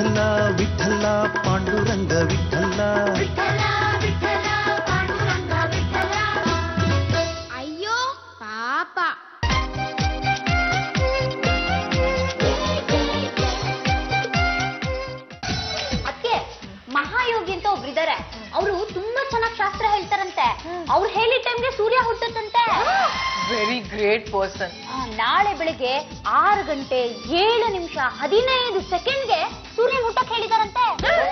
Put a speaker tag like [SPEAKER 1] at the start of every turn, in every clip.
[SPEAKER 1] ವಿಠಲ ವಿಠಲ ಪಾಂಡುರಂಗ ವಿಠಲ
[SPEAKER 2] ಅಯ್ಯೋ ಪಾಪ
[SPEAKER 3] ಅದಕ್ಕೆ ಮಹಾಯೋಗಿ ಅಂತ ಒಬ್ರಿದ್ದಾರೆ ಅವರು ತುಂಬಾ ಚೆನ್ನಾಗಿ ಶಾಸ್ತ್ರ ಹೇಳ್ತಾರಂತೆ ಅವ್ರು ಹೇಳಿದ ಟೈಮ್ಗೆ ಸೂರ್ಯ ಹುಟ್ಟುತ್ತಂತೆ
[SPEAKER 4] ವೆರಿ ಗ್ರೇಟ್ ಪರ್ಸನ್
[SPEAKER 3] ಆ, ನಾಳೆ ಬೆಳಿಗ್ಗೆ ಆರು ಗಂಟೆ ಏಳು ನಿಮಿಷ ಹದಿನೈದು ಸೆಕೆಂಡ್ಗೆ ಸೂರ್ಯ ಹುಟ್ಟಕ್ ಹೇಳಿದಾರಂತೆ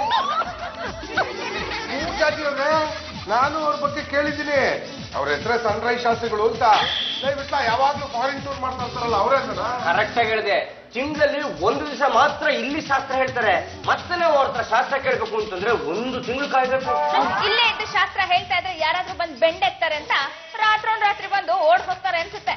[SPEAKER 5] ಜಾತಿಯವ್ರೆ ನಾನು ಅವ್ರ ಬಗ್ಗೆ ಕೇಳಿದ್ದೀನಿ ಅವ್ರ ಹೆಸರೇ ಸನ್ರೈಸ್ ಶಾಸ್ತ್ರಿಗಳು ಅಂತ ದಯವಿಟ್ಲ ಯಾವಾಗ್ಲೂ ಫಾರಿನ್ ಟೂರ್ ಮಾಡ್ತಾ ಇರ್ತಾರಲ್ಲ ಅವರೇ
[SPEAKER 6] ಕರೆಕ್ಟ್ ಆಗಿ ಹೇಳಿದೆ ತಿಂಗಳಲ್ಲಿ ಒಂದು ದಿವಸ ಮಾತ್ರ ಇಲ್ಲಿ ಶಾಸ್ತ್ರ ಹೇಳ್ತಾರೆ ಮತ್ತೆ ನಾವು ಅವ್ರ ಹತ್ರ ಶಾಸ್ತ್ರ ಕೇಳ್ಬೇಕು ಅಂತಂದ್ರೆ ಒಂದು ತಿಂಗಳು ಕಾಯ್ಬೇಕು
[SPEAKER 2] ಇಲ್ಲೇ ಇದ್ದು ಶಾಸ್ತ್ರ ಹೇಳ್ತಾ ಇದ್ರೆ ಯಾರಾದ್ರೂ ಬಂದು ಬೆಂಡೆತ್ತಾರೆ ಅಂತ ರಾತ್ರೋನ್ ರಾತ್ರಿ ಬಂದು ಓಡ್ ಹೋಗ್ತಾರೆ ಅನ್ಸುತ್ತೆ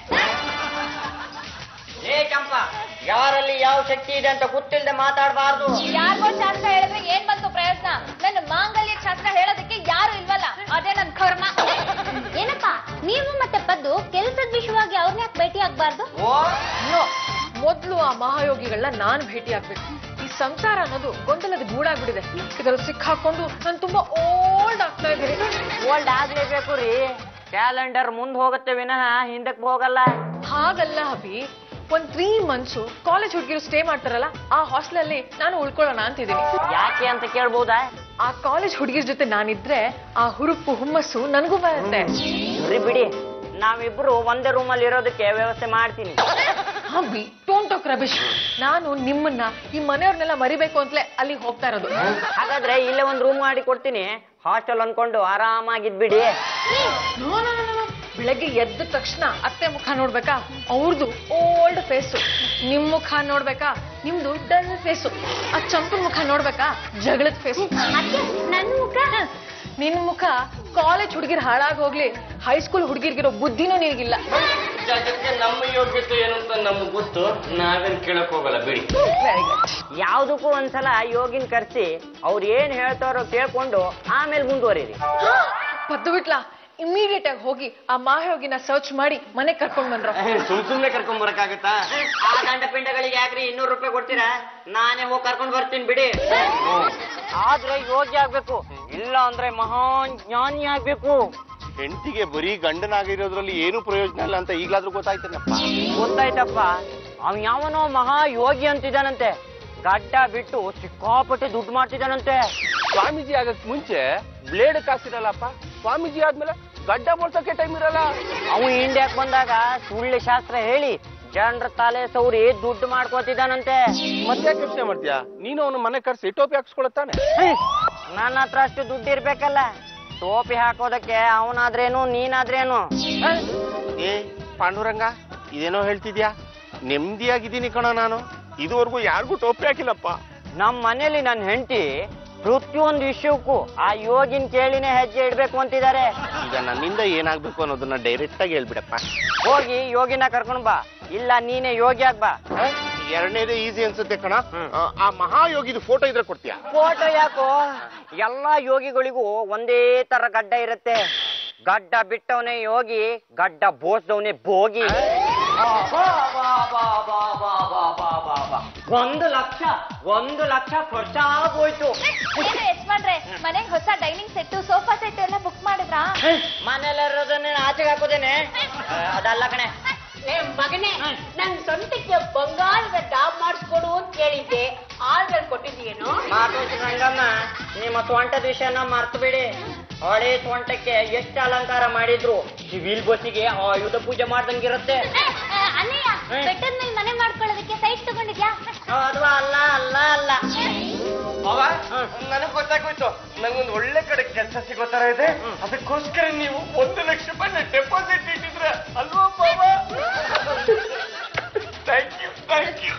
[SPEAKER 6] ಏ ಚಂಪ ಯಾರಲ್ಲಿ ಯಾವ ಶಕ್ತಿ ಇದೆ ಅಂತ ಗೊತ್ತಿಲ್ಲದೆ ಮಾತಾಡಬಾರ್ದು
[SPEAKER 2] ಯಾರಿಗೋ ಶಾಸ್ತ್ರ ಹೇಳಿದ್ರೆ ಏನ್ ಬಂತು ಪ್ರಯೋಜನ ನನ್ನ ಮಾಂಗಲ್ಯ ಶಾಸ್ತ್ರ ಹೇಳೋದಕ್ಕೆ ಯಾರು ಇಲ್ವಲ್ಲ ಅದೇ ನನ್ ಕರ್ಮ
[SPEAKER 3] ಏನಪ್ಪ ನೀವು ಮತ್ತೆ ಪದ್ದು ಕೆಲಸದ ವಿಷಯವಾಗಿ ಅವ್ರನ್ನ ಯಾಕೆ ಭೇಟಿ ಆಗ್ಬಾರ್ದು
[SPEAKER 6] ಓ
[SPEAKER 4] ನೋ ಮೊದ್ಲು ಆ ಮಹಾಯೋಗಿಗಳನ್ನ ನಾನು ಭೇಟಿ ಆಗ್ಬೇಕು ಈ ಸಂಸಾರ ಅನ್ನೋದು ಗೊಂದಲದ ಗೂಡಾಗ್ಬಿಟ್ಟಿದೆ ಇದ್ರಲ್ಲಿ ಸಿಕ್ಕಾಕೊಂಡು ನಾನು ತುಂಬಾ ಓಲ್ಡ್ ಆಗ್ತಾ ಇದ್ದೀನಿ
[SPEAKER 6] ಓಲ್ಡ್ ಆಗ್ಲೇಬೇಕು ರೀ ಕ್ಯಾಲೆಂಡರ್ ಮುಂದ್ ಹೋಗುತ್ತೆ ವಿನಃ ಹಿಂದಕ್ ಹೋಗಲ್ಲ
[SPEAKER 4] ಹಾಗಲ್ಲ ಅಭಿ ಒಂದ್ ತ್ರೀ ಮಂತ್ಸು ಕಾಲೇಜ್ ಹುಡುಗಿರು ಸ್ಟೇ ಮಾಡ್ತಾರಲ್ಲ ಆ ಹಾಸ್ಟೆಲ್ ಅಲ್ಲಿ ನಾನು ಉಳ್ಕೊಳ್ಳೋಣ ಅಂತಿದ್ದೀನಿ
[SPEAKER 6] ಯಾಕೆ ಅಂತ ಕೇಳ್ಬೋದಾ
[SPEAKER 4] ಆ ಕಾಲೇಜ್ ಹುಡುಗಿರ್ ಜೊತೆ ನಾನಿದ್ರೆ ಆ ಹುರುಪು ಹುಮ್ಮಸ್ಸು ನನಗೂ ಬರುತ್ತೆ
[SPEAKER 6] ಸರಿ ಬಿಡಿ ನಾವಿಬ್ರು ಒಂದೇ ರೂಮಲ್ಲಿ ಇರೋದಕ್ಕೆ ವ್ಯವಸ್ಥೆ ಮಾಡ್ತೀನಿ
[SPEAKER 4] ಅಭಿ ಡೋಂಟ್ ಟಾಕ್ ರಬಿಶ್ ನಾನು ನಿಮ್ಮನ್ನ ಈ ಮನೆಯವ್ರನ್ನೆಲ್ಲ ಮರಿಬೇಕು ಅಂತಲೇ ಅಲ್ಲಿಗೆ ಹೋಗ್ತಾ ಇರೋದು
[SPEAKER 6] ಹಾಗಾದ್ರೆ ಇಲ್ಲೇ ಒಂದ್ ರೂಮ್ ಮಾಡಿ ಕೊಡ್ತೀನಿ ಹಾಸ್ಟೆಲ್ ಅನ್ಕೊಂಡು ಆರಾಮಾಗಿದ್ಬಿಡಿ
[SPEAKER 4] no, no, no, no, no. ಬೆಳಗ್ಗೆ ಎದ್ದ ತಕ್ಷಣ ಅತ್ತೆ ಮುಖ ನೋಡ್ಬೇಕಾ ಅವ್ರದ್ದು ಓಲ್ಡ್ ಫೇಸು ನಿಮ್ ಮುಖ ನೋಡ್ಬೇಕಾ ನಿಮ್ದು ಡಲ್ ಫೇಸು ಆ ಚಂಪನ್ ಮುಖ ನೋಡ್ಬೇಕಾ ಜಗಳದ ಫೇಸು
[SPEAKER 3] ಅದಕ್ಕೆ ನನ್ನ ಮುಖ
[SPEAKER 4] ನಿನ್ ಮುಖ ಕಾಲೇಜ್ ಹುಡುಗಿರ್ ಹಾಳಾಗ್ ಹೋಗ್ಲಿ ಹೈಸ್ಕೂಲ್ ಹುಡುಗಿರ್ಗಿರೋ ಬುದ್ಧಿನೂ ನಿನಗಿಲ್ಲ
[SPEAKER 6] ಜಗಕ್ಕೆ ನಮ್ಮ ಯೋಗ್ಯತೆ ಏನು ಅಂತ ನಮ್ಗೆ ಗೊತ್ತು ನಾವೇನ್ ಕೇಳಕ್ ಹೋಗಲ್ಲ ಬಿಡಿ
[SPEAKER 4] ವೆರಿ ಗುಡ್
[SPEAKER 6] ಯಾವ್ದಕ್ಕೂ ಒಂದ್ಸಲ ಯೋಗಿನ್ ಕರ್ಸಿ ಅವ್ರು ಏನ್ ಹೇಳ್ತಾರೋ ಕೇಳ್ಕೊಂಡು ಆಮೇಲೆ ಮುಂದುವರಿರಿ
[SPEAKER 4] ಪದ್ದು ಬಿಟ್ಲಾ ಇಮಿಡಿಯೇಟ್ ಆಗಿ ಹೋಗಿ ಆ ಮಾಯೋಗಿನ ಸರ್ಚ್ ಮಾಡಿ ಮನೆ ಕರ್ಕೊಂಡ್ ಬಂದ್ರ
[SPEAKER 6] ಸುಮ್ ಸುಮ್ನೆ ಕರ್ಕೊಂಡ್ ಬರಕಾಗತ್ತಾ ಆ ದಂಡ ಪಿಂಡಗಳಿಗೆ ಯಾಕ್ರಿ ಇನ್ನೂರು ರೂಪಾಯಿ ಕೊಡ್ತೀರಾ ನಾನೇ ಹೋಗಿ ಕರ್ಕೊಂಡ್ ಬರ್ತೀನಿ ಬಿಡಿ ಆದ್ರೆ ಯೋಗಿ ಆಗ್ಬೇಕು ಇಲ್ಲ ಅಂದ್ರೆ ಮಹಾನ್ ಜ್ಞಾನಿ ಆಗ್ಬೇಕು
[SPEAKER 5] ಹೆಂಡತಿಗೆ ಬರೀ ಗಂಡನಾಗಿರೋದ್ರಲ್ಲಿ ಏನು ಪ್ರಯೋಜನ ಇಲ್ಲ ಅಂತ ಈಗಲಾದ್ರೂ ಗೊತ್ತಾಯ್ತೇನಪ್ಪ
[SPEAKER 6] ಗೊತ್ತಾಯ್ತಪ್ಪ ಅವ್ ಯಾವನೋ ಮಹಾ ಯೋಗಿ ಅಂತಿದ್ದಾನಂತೆ ಗಡ್ಡ ಬಿಟ್ಟು ಸಿಕ್ಕಾಪಟ್ಟೆ ದುಡ್ಡು ಮಾಡ್ತಿದ್ದಾನಂತೆ
[SPEAKER 7] ಸ್ವಾಮೀಜಿ ಆಗಕ್ ಮುಂಚೆ ಬ್ಲೇಡ್ ಕಾಸಿರಲ್ಲಪ್ಪ ಸ್ವಾಮೀಜಿ ಆದ್ಮೇಲೆ ಗಡ್ಡ ಬೋಳ್ಸಕ್ಕೆ ಟೈಮ್ ಇರಲ್ಲ
[SPEAKER 6] ಅವು ಇಂಡಿಯಾಕ್ ಬಂದಾಗ ಸುಳ್ಳು ಶಾಸ್ತ್ರ ಹೇಳಿ ಜನರ ತಲೆ ಸೌರಿ ದುಡ್ಡು ಮಾಡ್ಕೋತಿದ್ದಾನಂತೆ
[SPEAKER 7] ಮತ್ತೆ ಯಾಕೆ ಯೋಚನೆ ಮಾಡ್ತೀಯಾ ನೀನು ಅವನ ಮನೆ ಕರ್ಸಿ ಟೋಪಿ ಹಾಕ್ಸ್ಕೊಳತ್ತಾನೆ
[SPEAKER 6] ನನ್ನ ಹತ್ರ ಅಷ್ಟು ದುಡ್ಡು ಇರ್ಬೇಕಲ್ಲ ಟೋಪಿ ಹಾಕೋದಕ್ಕೆ ಅವನಾದ್ರೇನು ನೀನಾದ್ರೇನು
[SPEAKER 5] ಏ ಪಾಂಡುರಂಗ ಇದೇನೋ ಹೇಳ್ತಿದ್ಯಾ ನೆಮ್ಮದಿಯಾಗಿದ್ದೀನಿ ಕಣ ನಾನು ಇದುವರೆಗೂ ಯಾರಿಗೂ ಟೋಪಿ ಹಾಕಿಲ್ಲಪ್ಪ
[SPEAKER 6] ನಮ್ ಮನೇಲಿ ನನ್ನ ಹೆಂಡತಿ ಪ್ರತಿಯೊಂದು ವಿಷಯಕ್ಕೂ ಆ ಯೋಗಿನ್ ಕೇಳಿನೇ ಹೆಜ್ಜೆ ಇಡ್ಬೇಕು ಅಂತಿದ್ದಾರೆ
[SPEAKER 5] ಈಗ ನನ್ನಿಂದ ಏನಾಗ್ಬೇಕು ಅನ್ನೋದನ್ನ ಡೈರೆಕ್ಟ್ ಆಗಿ ಹೇಳ್ಬಿಡಪ್ಪ
[SPEAKER 6] ಹೋಗಿ ಯೋಗಿನ ಕರ್ಕೊಂಡ್ ಬಾ ಇಲ್ಲ ನೀನೇ ಯೋಗಿ ಆಗ್ಬಾ
[SPEAKER 5] ಎರಡನೇದೇ ಈಸಿ ಅನ್ಸುತ್ತೆ ಕಣ
[SPEAKER 6] ಹ್ಮ್.
[SPEAKER 5] ಆ, ಆ ಮಹಾಯೋಗಿದು ಫೋಟೋ ಇದ್ರೆ ಕೊಡ್ತೀಯಾ
[SPEAKER 6] ಫೋಟೋ ಯಾಕೋ ಎಲ್ಲಾ ಯೋಗಿಗಳಿಗೂ ಒಂದೇ ತರ ಗಡ್ಡ ಇರುತ್ತೆ ಗಡ್ಡ ಬಿಟ್ಟವನೇ ಯೋಗಿ ಗಡ್ಡ ಬೋಸ್ದವನೇ ಭೋಗಿ ಒಂದು ಲಕ್ಷ ಒಂದು ಲಕ್ಷ ಖರ್ಚ ಆಗೋಯ್ತು
[SPEAKER 2] ಏನು ಯಜಮಾನ್ರೆ ಮನೆಗೆ ಹೊಸ ಡೈನಿಂಗ್ ಸೆಟ್ ಸೋಫಾ ಸೆಟ್ ಎಲ್ಲ ಬುಕ್ ಮಾಡಿದ್ರಾ
[SPEAKER 6] ಮನೇಲಿರೋದನ್ನೇ ಆಚೆಗೆ ಹಾಕೋದೇನೆ ಆ, ಅದಲ್ಲ ಕಣೆ
[SPEAKER 8] ಏ ಮಗನೇ ನನ್ ಸೊಂಟಕ್ಕೆ ಬಂಗಾರದ ಡಾಬ್ ಮಾಡಿಸ್ಕೊಡು ಅಂತ ಕೇಳಿದ್ದೆ ಆರ್ಡರ್ ಕೊಟ್ಟಿದ್ದೀಯೇನೋ
[SPEAKER 6] ಮಾತೋಚಿ ರಂಗಮ್ಮ ನಿಮ್ಮ ಸ್ವಂಟದ ವಿಷಯನ ಮರ್ತು ಬಿಡಿ ಹಳೆ ಸ್ವಂಟಕ್ಕೆ ಎಷ್ಟು ಅಲಂಕಾರ ಮಾಡಿದ್ರು ಸಿವಿಲ್ ಬಸ್ಸಿಗೆ ಆಯುಧ ಪೂಜೆ ಮಾಡ್ದಂಗಿರುತ್ತೆ
[SPEAKER 3] ಅಣ್ಣಯ್ಯ ಬೆಟ್ಟದ ಮೇಲೆ ಮನೆ ಮಾಡ್ಕೊಳ್ಳೋದಕ್ಕೆ ಸೈಟ್ ತಗೊಂಡಿದ್ಯಾ
[SPEAKER 6] ಅದು ಅಲ್ಲ ಅಲ್ಲ ಅಲ್ಲ
[SPEAKER 5] ಅವ ನನಗ್ ಗೊತ್ತಾಗೋಯ್ತು ನಂಗೊಂದು ಒಳ್ಳೆ ಕಡೆ ಕೆಲಸ ಸಿಗೋ ತರ ಇದೆ ಅದಕ್ಕೋಸ್ಕರ ನೀವು ಒಂದು ಲಕ್ಷ ರೂಪಾಯಿ ಡೆಪಾಸಿಟ್ ಇಟ್ಟಿದ್ರೆ ಅಲ್ವಾ ಬಾಬಾ thank you thank you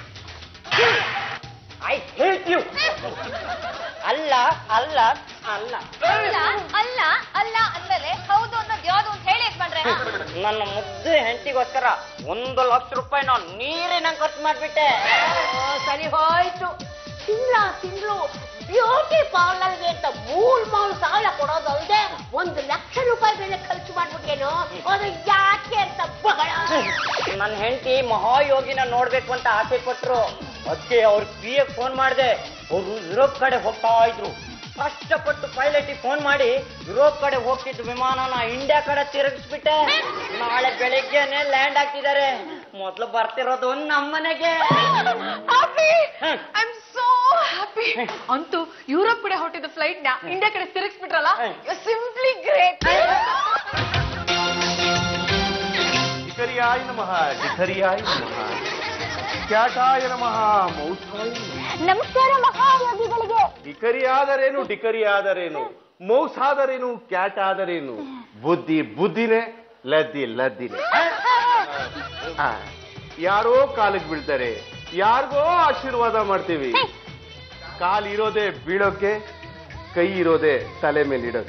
[SPEAKER 6] I hate you ಅಲ್ಲ ಅಲ್ಲ ಅಲ್ಲ
[SPEAKER 2] ಅಲ್ಲ ಅಲ್ಲ ಅಲ್ಲ ಅಂದ್ಮೇಲೆ ಹೌದು ಅನ್ನೋದು ಯಾವ್ದು ಅಂತ ಹೇಳಿ ಯಜಮಾನ್ರೆ
[SPEAKER 6] ನನ್ನ ಮುದ್ದು ಹೆಂಡತಿಗೋಸ್ಕರ ಒಂದು ಲಕ್ಷ ರೂಪಾಯಿ ನಾನು ನೀರಿನ ಖರ್ಚು ಮಾಡ್ಬಿಟ್ಟೆ
[SPEAKER 8] ಓ, ಸರಿ ಹೋಯ್ತು ತಿಂಗಳ ತಿಂಗಳು ಬ್ಯೂಟಿ ಪಾರ್ಲರ್ಗೆ ಅಂತ ಮೂರ್ ಮೂರು ಸಾಲ ಕೊಡೋದಲ್ದೆ ಒಂದು ಲಕ್ಷ ರೂಪಾಯಿ ಮೇಲೆ ಖರ್ಚು ಮಾಡ್ಬಿಟ್ಟೇನು ಅದು ಯಾಕೆ ಅಂತ ಬಹಳ
[SPEAKER 6] ನನ್ನ ಹೆಂಡತಿ ಮಹಾಯೋಗಿನ ನೋಡ್ಬೇಕು ಅಂತ ಆಸೆ ಪಟ್ರು ಅದಕ್ಕೆ ಅವ್ರ ಪಿ ಎ ಫೋನ್ ಮಾಡಿದೆ ಅವರು ಯುರೋಪ್ ಕಡೆ ಹೋಗ್ತಾ ಇದ್ರು ಕಷ್ಟಪಟ್ಟು ಪೈಲಟ್ ಫೋನ್ ಮಾಡಿ ಯುರೋಪ್ ಕಡೆ ಹೋಗ್ತಿದ್ದು ವಿಮಾನನ ಇಂಡಿಯಾ ಕಡೆ ತಿರುಗಿಸ್ಬಿಟ್ಟೆ ನಾಳೆ ಬೆಳಿಗ್ಗೆನೆ ಲ್ಯಾಂಡ್ ಆಗ್ತಿದ್ದಾರೆ ಮೊದ್ಲು ಬರ್ತಿರೋದು ನಮ್ಮನೆಗೆ
[SPEAKER 4] happy
[SPEAKER 6] hmm.
[SPEAKER 4] I am so happy ಅಂತೂ ಯುರೋಪ್ ಕಡೆ ಹೊರಟಿದ್ದ ಫ್ಲೈಟ್ ನ ಇಂಡಿಯಾ ಕಡೆ ತಿರುಗಿಸ್ಬಿಟ್ರಲ್ಲ ಸಿಂಪ್ಲಿ ಗ್ರೇಟ್
[SPEAKER 7] ಡಿಕರಿಯಾಯ ನಮಃ ಡಿಕರಿಯಾಯ ನಮಃ ಕ್ಯಾಟಾಯ ನಮಃ ಮೌಸಾಯ ನಮಃ.
[SPEAKER 3] ನಮಸ್ಕಾರ ಮಹಾಯೋಗಿಗಳಿಗೆ
[SPEAKER 7] ಡಿಕರಿ ಆದರೇನು ಡಿಕರಿ ಆದರೇನು ಮೌಸ್ ಆದರೇನು ಕ್ಯಾಟ್ ಆದರೇನು ಬುದ್ಧಿ ಬುದ್ಧಿನೇ ಲದ್ದಿ ಲದ್ದಿನೇ ಆ, ಯಾರೋ ಕಾಲಿಗೆ ಬೀಳ್ತಾರೆ ಯಾರಿಗೋ ಆಶೀರ್ವಾದ ಮಾಡ್ತೀವಿ ಕಾಲ್ ಇರೋದೇ ಬೀಳೋಕೆ ಕೈ ಇರೋದೇ ತಲೆ ಮೇಲೆ ಇಡೋಕೆ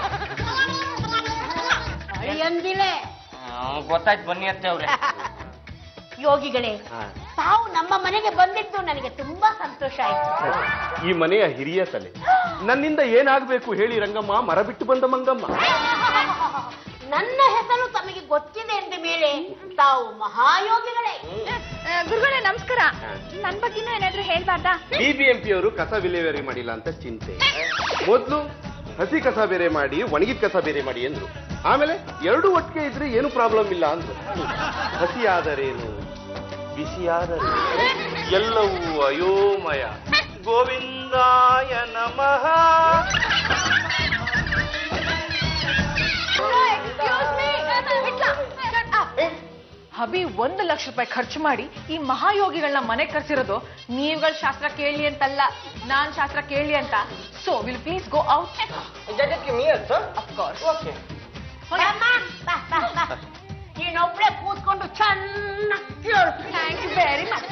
[SPEAKER 8] ಅಂದಿಲೆ
[SPEAKER 6] ಗೊತ್ತಾಯ್ತು ಬನ್ನಿ ಅತ್ತೆ ಅವ್ರೆ
[SPEAKER 8] ಯೋಗಿಗಳೇ ತಾವು ನಮ್ಮ ಮನೆಗೆ ಬಂದಿದ್ದು ನನಗೆ ತುಂಬಾ ಸಂತೋಷ ಆಯ್ತು
[SPEAKER 7] ಈ ಮನೆಯ ಹಿರಿಯ ತಲೆ ನನ್ನಿಂದ ಏನಾಗಬೇಕು ಹೇಳಿ ರಂಗಮ್ಮ ಮರ ಬಿಟ್ಟು ಬಂದ ಮಂಗಮ್ಮ
[SPEAKER 8] ನನ್ನ ಹೆಸರು ತಮಗೆ ಗೊತ್ತಿದೆ ಎಂದ ಮೇಲೆ ತಾವು ಮಹಾಯೋಗಿಗಳೇ
[SPEAKER 2] ಗುರುಗಳೇ ನಮಸ್ಕಾರ ನನ್ ಬಗ್ಗೆನೂ ಏನಾದ್ರೂ ಹೇಳ್ಬಾರ್ದಾ
[SPEAKER 7] ಬಿಬಿಎಂಪಿ ಅವರು ಕಸ ವಿಲೇವಾರಿ ಮಾಡಿಲ್ಲ ಅಂತ ಚಿಂತೆ ಮೊದಲು ಹಸಿ ಕಸ ಬೇರೆ ಮಾಡಿ ಒಣಗಿದ ಕಸ ಬೇರೆ ಮಾಡಿ ಅಂದ್ರು ಆಮೇಲೆ ಎರಡು ಒಟ್ಟಿಗೆ ಇದ್ರೆ ಏನು ಪ್ರಾಬ್ಲಮ್ ಇಲ್ಲ ಅಂದ್ರು ಹಸಿ ಆದರೇನು ಬಿಸಿ ಆದರೇನು ಎಲ್ಲವೂ ಅಯೋಮಯ ಗೋವಿಂದಾಯ ನಮಃ
[SPEAKER 4] ಹಬಿ ಒಂದು ಲಕ್ಷ ರೂಪಾಯಿ ಖರ್ಚು ಮಾಡಿ ಈ ಮಹಾಯೋಗಿಗಳನ್ನ ಮನೆ ಕರ್ಸಿರೋದು ನೀವುಗಳ ಶಾಸ್ತ್ರ ಕೇಳಿ ಅಂತಲ್ಲ ನಾನ್ ಶಾಸ್ತ್ರ ಕೇಳಿ ಅಂತ so will please go out of course
[SPEAKER 8] ನೀನೊಬ್ಳೆ ಕೂತ್ಕೊಂಡು ಚೆನ್ನಾಗಿ ಕೇಳು
[SPEAKER 4] thank you very much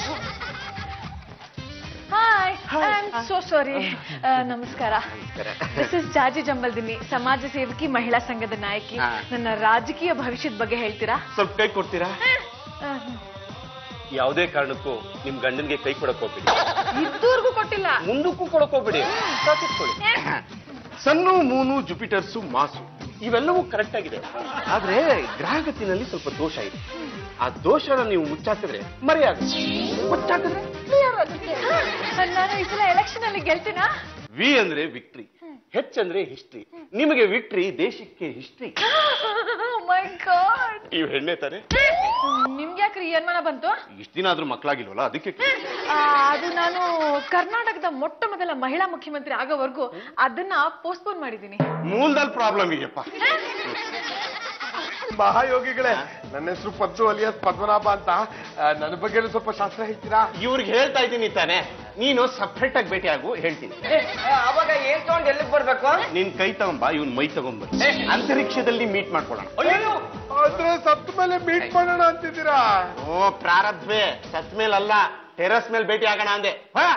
[SPEAKER 4] hi I am so sorry ನಮಸ್ಕಾರ ದಿಸ್ ಇಸ್ ಜಾಜಿ ಜಂಬಲ್ದಿನಿ ಸಮಾಜ ಸೇವಕಿ ಮಹಿಳಾ ಸಂಘದ ನಾಯಕಿ
[SPEAKER 7] ಹಾ.
[SPEAKER 4] ನನ್ನ ರಾಜಕೀಯ ಭವಿಷ್ಯದ ಬಗ್ಗೆ ಹೇಳ್ತೀರಾ
[SPEAKER 7] ಸ್ವಲ್ಪ ಕೈ ಕೊಡ್ತೀರಾ
[SPEAKER 4] ಆ,
[SPEAKER 7] ಯಾವುದೇ ಕಾರಣಕ್ಕೂ ನಿಮ್ ಗಂಡನ್ಗೆ ಕೈ ಕೊಡಕ್ ಹೋಗ್ಬೇಡಿ
[SPEAKER 4] ಇದ್ದೂರ್ಗೂ ಕೊಟ್ಟಿಲ್ಲ
[SPEAKER 7] ಮುಂದಕ್ಕೂ ಕೊಡಕ್ ಹೋಗ್ಬೇಡಿ ಸಾಕಿಸ್ಕೊಳ್ಳಿ ಸನ್ನು ಮೂನು ಜುಪಿಟರ್ಸು ಮಾಸು ಇವೆಲ್ಲವೂ ಕರೆಕ್ಟ್ ಆಗಿದೆ ಆದ್ರೆ ಗ್ರಹಗತಿನಲ್ಲಿ ಸ್ವಲ್ಪ ದೋಷ ಇದೆ ಆ ದೋಷನ ನೀವು ಮುಚ್ಚಾಕಿದ್ರೆ ಮರೆಯಾಗುತ್ತೆ ಮುಚ್ಚಾಕಿದ್ರೆ clear ಆಗುತ್ತೆ.
[SPEAKER 4] ನಾನು ಈ ಸಲ ಎಲೆಕ್ಷನ್ ಅಲ್ಲಿ ಗೆಲ್ತೀನಾ
[SPEAKER 7] ವಿ ಅಂದ್ರೆ ವಿಕ್ಟ್ರಿ ಹೆಚ್ ಅಂದ್ರೆ ಹಿಸ್ಟ್ರಿ ನಿಮಗೆ ವಿಕ್ಟ್ರಿ ದೇಶಕ್ಕೆ ಹಿಸ್ಟ್ರಿ
[SPEAKER 4] ಮೈ ಗಾಡ್
[SPEAKER 7] ಇವ್ ಹೆಣ್ಣೆ ತಾನೆ
[SPEAKER 4] ನಿಮ್ಗೆ ಯಾಕ್ರಿ ಏನ್ಮಾನ ಬಂತು
[SPEAKER 7] ಇಷ್ಟ ದಿನ ಆದ್ರೂ ಮಕ್ಕಳಾಗಿಲ್ವಲ್ಲ ಅದಕ್ಕೆ
[SPEAKER 4] ಆ, ಅದು ನಾನು ಕರ್ನಾಟಕದ ಮೊಟ್ಟ ಮೊದಲ ಮಹಿಳಾ ಮುಖ್ಯಮಂತ್ರಿ ಆಗೋವರೆಗೂ ಅದನ್ನ ಪೋಸ್ಟ್ಪೋನ್ ಮಾಡಿದ್ದೀನಿ
[SPEAKER 7] ಮೂಲದಲ್ಲಿ ಪ್ರಾಬ್ಲಮ್ ಇದೆಯಪ್ಪ
[SPEAKER 5] ಮಹಾಯೋಗಿಗಳೇ ನನ್ನ ಹೆಸರು ಪದ್ದು ಅಲಿಯಾಸ್ ಪದ್ಮನಾಭ ಅಂತ ಆ, ನನ್ನ ಬಗ್ಗೆ ಸ್ವಲ್ಪ ಶಾಸ್ತ್ರ ಹೇಳ್ತೀರಾ
[SPEAKER 7] ಇವ್ರಿಗೆ ಹೇಳ್ತಾ ಇದ್ದೀನಿ ತಾನೆ ನೀನು ಸಪ್ರೇಟ್ ಆಗಿ ಭೇಟಿ ಆಗು ಹೇಳ್ತೀನಿ
[SPEAKER 6] ಅವಾಗ ಏನ್ ತಗೊಂಡ್ ಎಲ್ಲಿಗೆ ಬರ್ಬೇಕು
[SPEAKER 7] ನಿನ್ ಕೈ ತಗೊಂಬ ಇವನ್ ಮೈ ತಗೊಂಬ ಅಂತರಿಕ್ಷದಲ್ಲಿ ಮೀಟ್ ಮಾಡ್ಕೊಳ್ಳೋಣ
[SPEAKER 5] ಆದ್ರೆ ಸತ್ತ ಮೇಲೆ ಮೀಟ್ ಮಾಡೋಣ ಅಂತಿದ್ದೀರಾ
[SPEAKER 7] ಓ ಪ್ರಾರಬ್ಧವೇ ಸತ್ ಮೇಲಲ್ಲ ಟೆರಸ್ ಮೇಲೆ ಭೇಟಿ ಆಗೋಣ ಅಂದೆ ಹಾ?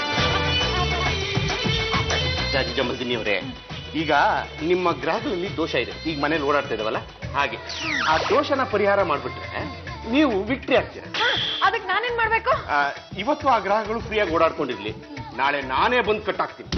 [SPEAKER 7] ಜಾಜಿ ಜಂಬಲ್ದಿನಿ ಅವರೇ ಈಗ ನಿಮ್ಮ ಗ್ರಹಗಳಲ್ಲಿ ದೋಷ ಇದೆ ಈಗ ಮನೇಲಿ ಓಡಾಡ್ತಾ ಇದಾವಲ್ಲ ಹಾಗೆ ಆ ದೋಷನ ಪರಿಹಾರ ಮಾಡ್ಬಿಟ್ರೆ ನೀವು ವಿಕ್ಟ್ರಿ ಆಗ್ತೀರ
[SPEAKER 4] ಅದಕ್ಕೆ ನಾನೇನ್ ಮಾಡ್ಬೇಕು
[SPEAKER 7] ಆ, ಇವತ್ತು ಆ ಗ್ರಹಗಳು ಫ್ರೀಯಾಗಿ ಓಡಾಡ್ಕೊಂಡಿರ್ಲಿ ನಾಳೆ ನಾನೇ ಬಂದು ಕಟ್ಟಾಕ್ತೀನಿ